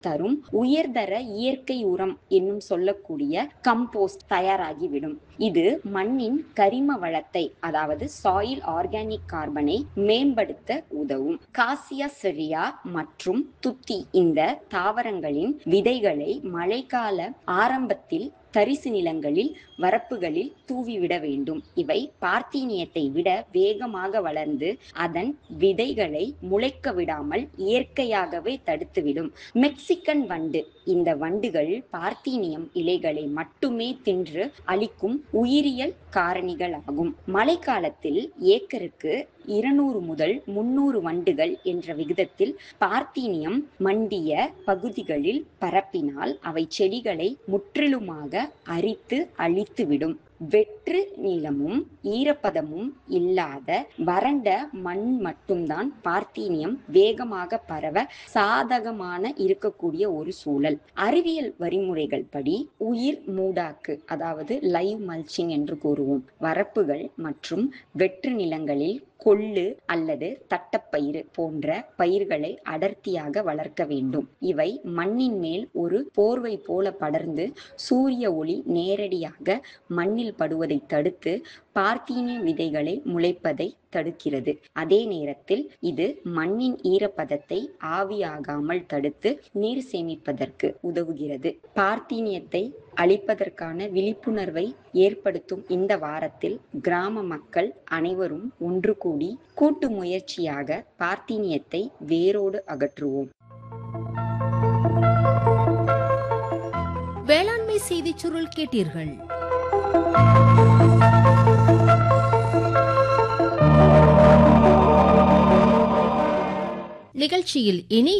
தரும் உயர்தர இயற்கை உரம் என்னும் சொல்லக்கூடிய கம்போஸ்ட் தயாராகிவிடும் இது மண்ணின் கரிம வளத்தை அதாவது சாயில் ஆர்கானிக் கார்பனை மேம்படுத்த உதவும் காசியா செரியா மற்றும் துத்தி இந்த தாவரங்களின் விதைகளை மழைக்கால ஆரம்பத்தில் தரிசு நிலங்களில் வரப்புகளில் தூவிவிட வேண்டும் இவை பார்த்தீனியத்தை விட வேகமாக வளர்ந்து அதன் விதைகளை முளைக்க விடாமல் இயற்கையாகவே தடுத்துவிடும் மெக்சிகன் வண்டு இந்த வண்டுகள் பார்த்தீனியம் இலைகளை மட்டுமே தின்று அளிக்கும் உயிரியல் காரணிகளாகும் மழைக்காலத்தில் ஏக்கருக்கு இருநூறு முதல் முன்னூறு வண்டுகள் என்ற விகிதத்தில் பார்த்தீனியம் மண்டிய பகுதிகளில் பரப்பினால் அவை செடிகளை முற்றிலுமாக அரித்து அழித்துவிடும் வெற்று நீளமும் ஈரப்பதமும் இல்லாத வறண்ட மண் மட்டும்தான் பார்த்தீனியம் வேகமாக பரவ சாதகமான இருக்கக்கூடிய ஒரு சூழல் அறிவியல் வழிமுறைகள் படி உயிர் மூடாக்கு அதாவது லைவ் மல்ச்சிங் என்று கூறுவோம் வரப்புகள் மற்றும் வெற்று நிலங்களில் கொள்ளு அல்லது தட்டப்பயிறு போன்ற பயிர்களை அடர்த்தியாக வளர்க்க வேண்டும் இவை மண்ணின் மேல் ஒரு போர்வை போல படர்ந்து சூரிய ஒளி நேரடியாக மண்ணில் படுவதை தடுத்து பார்த்தீனிய விதைகளை முளைப்பதை தடுக்கிறது அதே நேரத்தில் இது மண்ணின் ஈரப்பதத்தை ஆவியாகாமல் தடுத்து நீர் சேமிப்பதற்கு உதவுகிறது பார்த்தீனியத்தை அழிப்பதற்கான விழிப்புணர்வை ஏற்படுத்தும் இந்த வாரத்தில் கிராம மக்கள் அனைவரும் ஒன்று கூடி கூட்டு முயற்சியாக பார்த்தீனியத்தை வேரோடு அகற்றுவோம் வேளாண்மை செய்திச் சுருள் கேட்டீர்கள் நிகழ்ச்சியில் இனி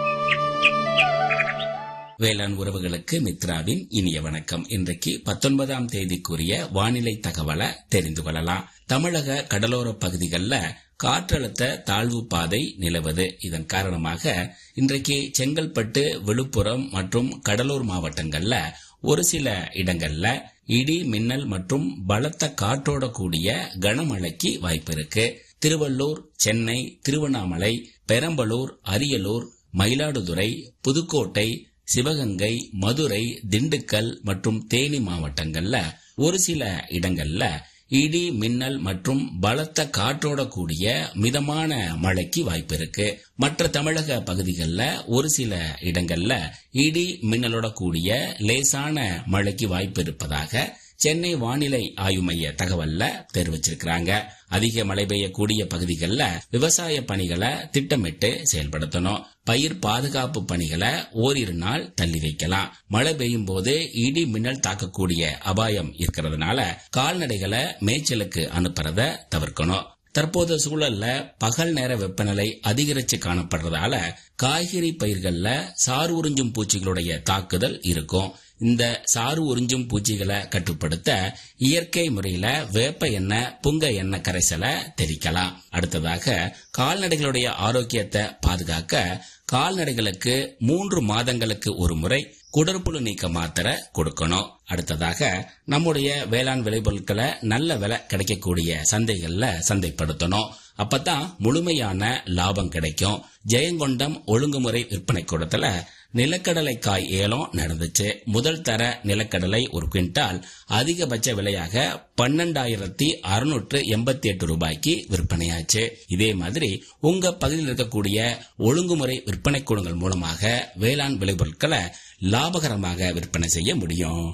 வேளாண் உறவுகளுக்கு மித்ராவின் இனிய வணக்கம் இன்றைக்கு பத்தொன்பதாம் தேதிக்குரிய வானிலை தகவலை தெரிந்து கொள்ளலாம் தமிழக கடலோர பகுதிகளில் காற்றழுத்த தாழ்வு பாதை நிலவுது இதன் காரணமாக இன்றைக்கு செங்கல்பட்டு விழுப்புரம் மற்றும் கடலூர் மாவட்டங்கள்ல ஒரு சில இடங்கள்ல இடி மின்னல் மற்றும் பலத்த காற்றோட கூடிய கனமழைக்கு வாய்ப்பு இருக்கு திருவள்ளூர் சென்னை திருவண்ணாமலை பெரம்பலூர் அரியலூர் மயிலாடுதுறை புதுக்கோட்டை சிவகங்கை மதுரை திண்டுக்கல் மற்றும் தேனி மாவட்டங்கள்ல ஒரு சில இடங்கள்ல இடி மின்னல் மற்றும் பலத்த காற்றோட கூடிய மிதமான மழைக்கு வாய்ப்பு இருக்கு மற்ற தமிழக பகுதிகளில் ஒரு சில இடங்கள்ல இடி மின்னலோட கூடிய லேசான மழைக்கு வாய்ப்பு இருப்பதாக சென்னை வானிலை ஆய்வு மைய தகவல்ல தெரிவிச்சிருக்கிறாங்க அதிக மழை பெய்யக்கூடிய பகுதிகளில் விவசாய பணிகளை திட்டமிட்டு செயல்படுத்தணும் பயிர் பாதுகாப்பு பணிகளை ஓரிரு நாள் தள்ளி வைக்கலாம் மழை பெய்யும் போது இடி மின்னல் தாக்கக்கூடிய அபாயம் இருக்கிறதுனால கால்நடைகளை மேய்ச்சலுக்கு அனுப்புறத தவிர்க்கணும் தற்போது சூழல்ல பகல் நேர வெப்பநிலை அதிகரிச்சு காணப்படுறதால காய்கறி பயிர்கள்ல சாறு உறிஞ்சும் பூச்சிகளுடைய தாக்குதல் இருக்கும் இந்த சாறு உறிஞ்சும் பூச்சிகளை கட்டுப்படுத்த இயற்கை முறையில வேப்ப எண்ணெய் புங்க எண்ணெய் கரைசலை தெரிக்கலாம் அடுத்ததாக கால்நடைகளுடைய ஆரோக்கியத்தை பாதுகாக்க கால்நடைகளுக்கு மூன்று மாதங்களுக்கு ஒரு முறை குடற்புழு நீக்க மாத்திரை கொடுக்கணும் அடுத்ததாக நம்முடைய வேளாண் விளைபொருட்களை நல்ல விலை கிடைக்கக்கூடிய சந்தைகள்ல சந்தைப்படுத்தணும் அப்பதான் முழுமையான லாபம் கிடைக்கும் ஜெயங்கொண்டம் ஒழுங்குமுறை விற்பனை கூடத்துல நிலக்கடலை காய் ஏலம் நடந்துச்சு முதல் தர நிலக்கடலை ஒரு குவிண்டால் அதிகபட்ச விலையாக பன்னெண்டாயிரத்தி அறுநூற்று எண்பத்தி எட்டு ரூபாய்க்கு விற்பனையாச்சு இதே மாதிரி உங்க பகுதியில் இருக்கக்கூடிய ஒழுங்குமுறை விற்பனை கூடங்கள் மூலமாக வேளாண் விளைபொருட்களை லாபகரமாக விற்பனை செய்ய முடியும்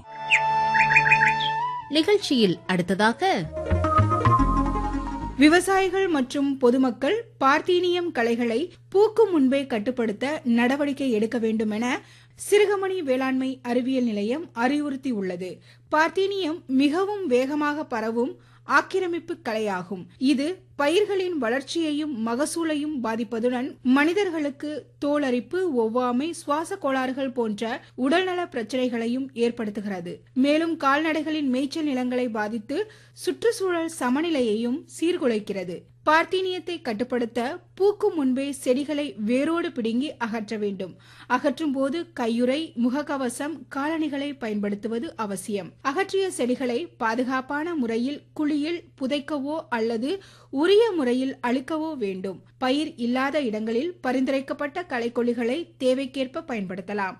நிகழ்ச்சியில் அடுத்ததாக விவசாயிகள் மற்றும் பொதுமக்கள் பார்த்தீனியம் களைகளை பூக்கும் முன்பே கட்டுப்படுத்த நடவடிக்கை எடுக்க வேண்டும் என சிறுகமணி வேளாண்மை அறிவியல் நிலையம் அறிவுறுத்தியுள்ளது பார்த்தீனியம் மிகவும் வேகமாக பரவும் ஆக்கிரமிப்பு கலையாகும் இது பயிர்களின் வளர்ச்சியையும் மகசூலையும் பாதிப்பதுடன் மனிதர்களுக்கு தோலரிப்பு ஒவ்வாமை சுவாச கோளாறுகள் போன்ற உடல்நல பிரச்சனைகளையும் ஏற்படுத்துகிறது மேலும் கால்நடைகளின் மேய்ச்சல் நிலங்களை பாதித்து சுற்றுச்சூழல் சமநிலையையும் சீர்குலைக்கிறது பார்த்தீனியத்தை கட்டுப்படுத்த பூக்கும் முன்பே செடிகளை வேரோடு பிடுங்கி அகற்ற வேண்டும் அகற்றும் போது கையுறை முகக்கவசம் காலணிகளை பயன்படுத்துவது அவசியம் அகற்றிய செடிகளை பாதுகாப்பான முறையில் குழியில் புதைக்கவோ அல்லது உரிய முறையில் அழிக்கவோ வேண்டும் பயிர் இல்லாத இடங்களில் பரிந்துரைக்கப்பட்ட களைக்கொல்லிகளை தேவைக்கேற்ப பயன்படுத்தலாம்